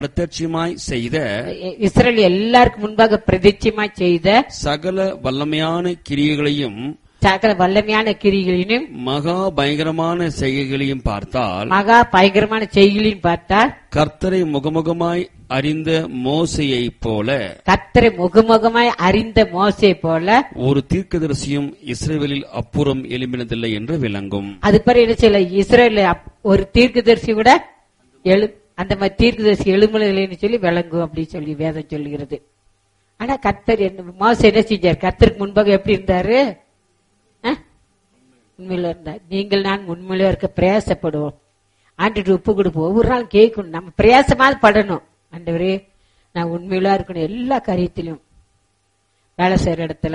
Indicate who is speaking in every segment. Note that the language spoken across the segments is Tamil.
Speaker 1: பிரத்யட்சமாய் செய்த
Speaker 2: இஸ்ரேல் எல்லாருக்கும் முன்பாக பிரதிச்சயமா செய்த
Speaker 1: சகல வல்லமையான கிரியைகளையும்
Speaker 2: சகல வல்லமையான கிரிகளிலும்
Speaker 1: மகா பயங்கரமான செய்கைகளையும் பார்த்தால்
Speaker 2: மகா பயங்கரமான செய்களையும் பார்த்தால்
Speaker 1: கர்த்தரை முகமுகமாய் அறிந்த மோசையைப் போல
Speaker 2: கத்தரை முகமுகமாய் அறிந்த மோசை போல
Speaker 1: ஒரு தீர்க்கதரிசியும் இஸ்ரேலில் அப்புறம் எழும்பினதில்லை என்று விளங்கும்
Speaker 2: அது பிறகு என்ன செய்யல இஸ்ரேல் ஒரு தீர்க்கதரிசி கூட எழு அந்த மாதிரி தீர்க்கதரிசி எழுமலைன்னு சொல்லி விளங்கும் அப்படின்னு சொல்லி வேதம் சொல்லுகிறது ஆனா கத்தர் என்ன மோசை என்ன செஞ்சார் கத்தருக்கு முன்பாக எப்படி இருந்தாரு ஆ? உண்மையில இருந்தார் நீங்கள் நான் உண்மையில இருக்க பிரயாசப்படுவோம் ஆண்டுட்டு உப்பு கொடுப்போம் ஒவ்வொரு நாள் கேட்கணும் நம்ம பிரயாசமாவது படணும் ஆண்டவரே நான் உண்மையில இருக்கணும் எல்லா காரியத்திலும் வேலை செய்யற இடத்துல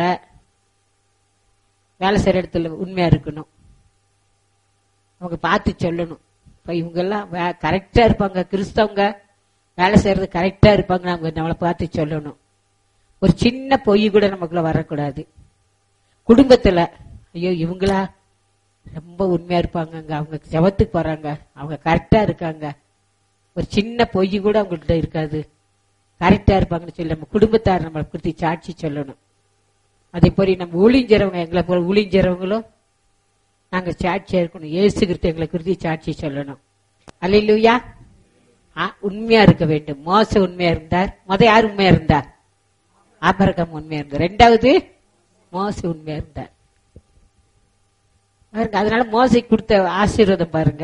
Speaker 2: வேலை செய்யற இடத்துல உண்மையா இருக்கணும் அவங்க பார்த்து சொல்லணும் இப்ப இவங்க எல்லாம் கரெக்டா இருப்பாங்க கிறிஸ்தவங்க வேலை செய்யறது கரெக்டா இருப்பாங்க அவங்க நம்மளை பார்த்து சொல்லணும் ஒரு சின்ன பொய் கூட நமக்குள்ள வரக்கூடாது குடும்பத்துல ஐயோ இவங்களா ரொம்ப உண்மையா இருப்பாங்கங்க அவங்க ஜபத்துக்கு போறாங்க அவங்க கரெக்டா இருக்காங்க ஒரு சின்ன பொய் கூட அவங்கள்ட்ட இருக்காது கரெக்டா இருப்பாங்கன்னு சொல்லி நம்ம குடும்பத்தார் நம்மளை குறித்து சாட்சி சொல்லணும் அதே போல நம்ம ஊழிஞ்சறவங்க எங்களை போல ஊழிஞ்சறவங்களும் நாங்க சாட்சியா இருக்கணும் இயேசு கிறிஸ்து எங்களை குறித்து சாட்சி சொல்லணும் அல்லையா உண்மையா இருக்க வேண்டும் மோச உண்மையா இருந்தார் முத யார் உண்மையா இருந்தார் ஆபரகம் உண்மையா இருந்தார் ரெண்டாவது மோச உண்மையா இருந்தார் பாருங்க அதனால மோசை கொடுத்த ஆசீர்வாதம் பாருங்க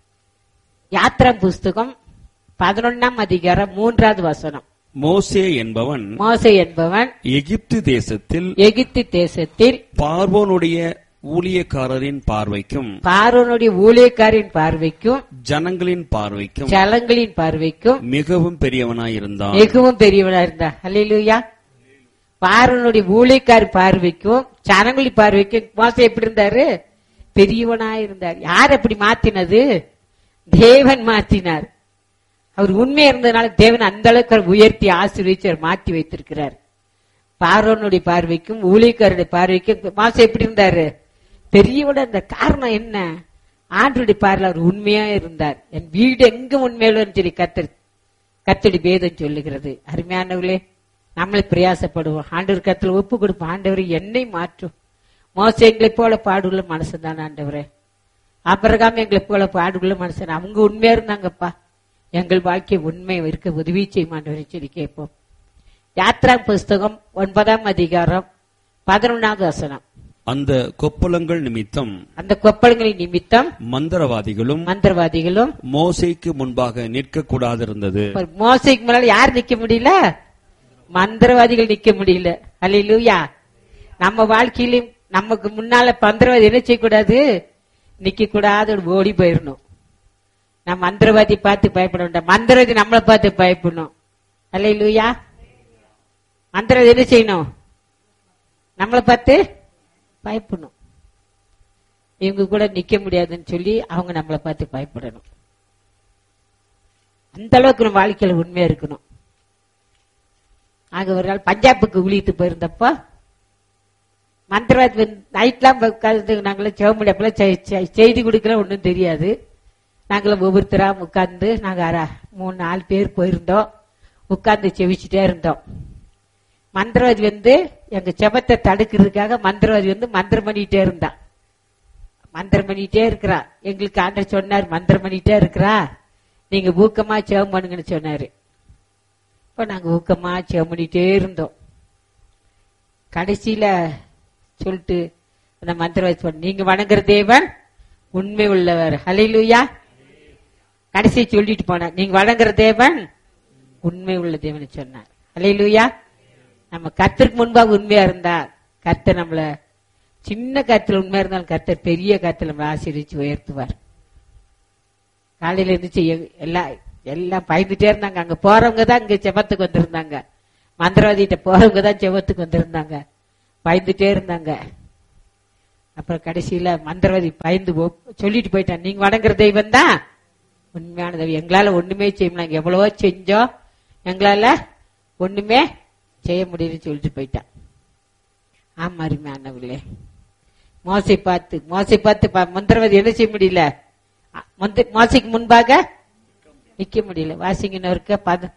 Speaker 2: யாத்ரா புஸ்தகம் பதினொன்னாம் அதிகாரம் மூன்றாவது வசனம்
Speaker 1: மோசே என்பவன்
Speaker 2: மோசை என்பவன்
Speaker 1: எகிப்து தேசத்தில்
Speaker 2: எகிப்து தேசத்தில்
Speaker 1: பார்வோனுடைய ஊழியக்காரரின் பார்வைக்கும்
Speaker 2: பார்வனுடைய ஊழியக்காரின் பார்வைக்கும்
Speaker 1: ஜனங்களின் பார்வைக்கும்
Speaker 2: ஜலங்களின் பார்வைக்கும்
Speaker 1: மிகவும் பெரியவனாயிருந்தான்
Speaker 2: மிகவும் பெரியவனா இருந்தா அல்லையா பார்வனுடைய ஊழியக்காரி பார்வைக்கும் ஜனங்களின் பார்வைக்கும் மோசம் எப்படி இருந்தாரு பெரியவனா இருந்தார் யார் அப்படி மாத்தினது தேவன் மாத்தினார் அவர் உண்மையா இருந்ததுனால தேவன் அந்த அளவுக்கு அவர் உயர்த்தி ஆசீர்வதிச்சு அவர் மாத்தி வைத்திருக்கிறார் பார்வனுடைய பார்வைக்கும் ஊழியக்காரருடைய பார்வைக்கும் மாசம் எப்படி இருந்தாரு பெரியவட அந்த காரணம் என்ன ஆண்டுடைய பார்வையில் அவர் உண்மையா இருந்தார் என் வீடு எங்க உண்மையுள்ளன்னு சொல்லி கத்தர் கத்தடி பேதம் சொல்லுகிறது அருமையானவர்களே நம்மளை பிரயாசப்படுவோம் ஆண்டவர் கத்துல ஒப்பு கொடுப்போம் ஆண்டவர் என்னை மாற்றும் மோச எங்களை போல பாடுள்ள மனசு தான் ஆண்டவரே அபரகாம் எங்களை போல பாடுள்ள மனுஷன் அவங்க உண்மையா இருந்தாங்கப்பா எங்கள் வாழ்க்கை உண்மை இருக்க உதவி செய்யும் ஆண்டவரை சொல்லி கேட்போம் யாத்ரா புஸ்தகம் ஒன்பதாம் அதிகாரம் பதினொன்னாவது வசனம்
Speaker 1: அந்த கொப்பளங்கள் நிமித்தம்
Speaker 2: அந்த கொப்பளங்களின் நிமித்தம்
Speaker 1: மந்திரவாதிகளும்
Speaker 2: மந்திரவாதிகளும்
Speaker 1: மோசைக்கு முன்பாக நிற்கக்கூடாதிருந்தது
Speaker 2: ஒரு மோசைக்கு முன்னால யார் நிக்க முடியல மந்திரவாதிகள் நிக்க முடியல அல்லையா நம்ம வாழ்க்கையிலும் நமக்கு முன்னால மந்திரவாதி என்ன செய்யக்கூடாது நிக்க கூடாது ஓடி போயிடணும் நம்ம மந்திரவாதி பார்த்து பயப்பட வேண்டாம் மந்திரவாதி நம்மளை பார்த்து பயப்படணும் அல்லையா மந்திரவாதி என்ன செய்யணும் நம்மளை பார்த்து பயப்படணும் இவங்க கூட நிக்க முடியாதுன்னு சொல்லி அவங்க நம்மளை பார்த்து பயப்படணும் அந்த அளவுக்கு நம்ம வாழ்க்கையில உண்மையா இருக்கணும் ஆக ஒரு நாள் பஞ்சாபுக்கு ஊழியத்து போயிருந்தப்போ மந்திரவாதி நைட்லாம் உட்காந்து நாங்களாம் சிவமணி அப்பெல்லாம் செய்தி கொடுக்கல ஒன்றும் தெரியாது நாங்களும் ஒவ்வொருத்தரா உட்கார்ந்து நாங்க அர- மூணு நாலு பேர் போயிருந்தோம் உட்கார்ந்து செவிச்சுட்டே இருந்தோம் மந்திரவாதி வந்து எங்க செபத்தை தடுக்கிறதுக்காக மந்திரவாதி வந்து மந்திரம் பண்ணிட்டே இருந்தான் மந்திரம் பண்ணிட்டே இருக்கிறா எங்களுக்கு ஆண்டர் சொன்னார் மந்திரம் பண்ணிட்டே இருக்கிறா நீங்க ஊக்கமா செவம் பண்ணுங்கன்னு சொன்னாரு இப்ப நாங்க ஊக்கமா செவம் பண்ணிட்டே இருந்தோம் கடைசியில சொல்லிட்டு அந்த மந்திரவாதி சொன்ன நீங்க வணங்குற தேவன் உண்மை உள்ளவர் ஹalleluya கடைசி சொல்லிட்டு போனார் நீங்க வணங்குற தேவன் உண்மை உள்ள தேவன் சொன்னார் ஹalleluya நம்ம கர்த்தருக்கு முன்பாக உண்மையா இருந்தா கர்த்தர் நம்மள சின்ன கருத்துல உண்மையா இருந்தாலும் கர்த்தர் பெரிய கருத்துல நம்மளை ஆசீர்வதிச்சு உயர்த்துவார் காலையில இருந்துச்சு எ- எல்லாம் எல்லாம் பயந்துட்டே இருந்தாங்க அங்க போறவங்க தான் இங்க செபத்துக்கு வந்திருந்தாங்க மந்திரவாதிகிட்ட போறவங்க தான் செபத்துக்கு வந்திருந்தாங்க பயந்துட்டே இருந்தாங்க அப்புறம் கடைசியில மந்திரவாதி பயந்து போ- சொல்லிட்டு போயிட்டான் நீங்க வணங்குற தெய்வம் தான் உண்மையான தெய்வம் எங்களால ஒண்ணுமே செய்ய முடியல நாங்க எவ்வளவோ செஞ்சோம் எங்களால ஒண்ணுமே செய்ய முடியலன்னு சொல்லிட்டு போயிட்டான் ஆமா அருமையானவர்களே மோசை பார்த்து மோசை பார்த்து பா- மந்திரவாதி என்ன செய்ய முடியல அ, மந்த- மோசைக்கு முன்பாக நிக்க முடியல வாசிங்கன்னு இருக்க பத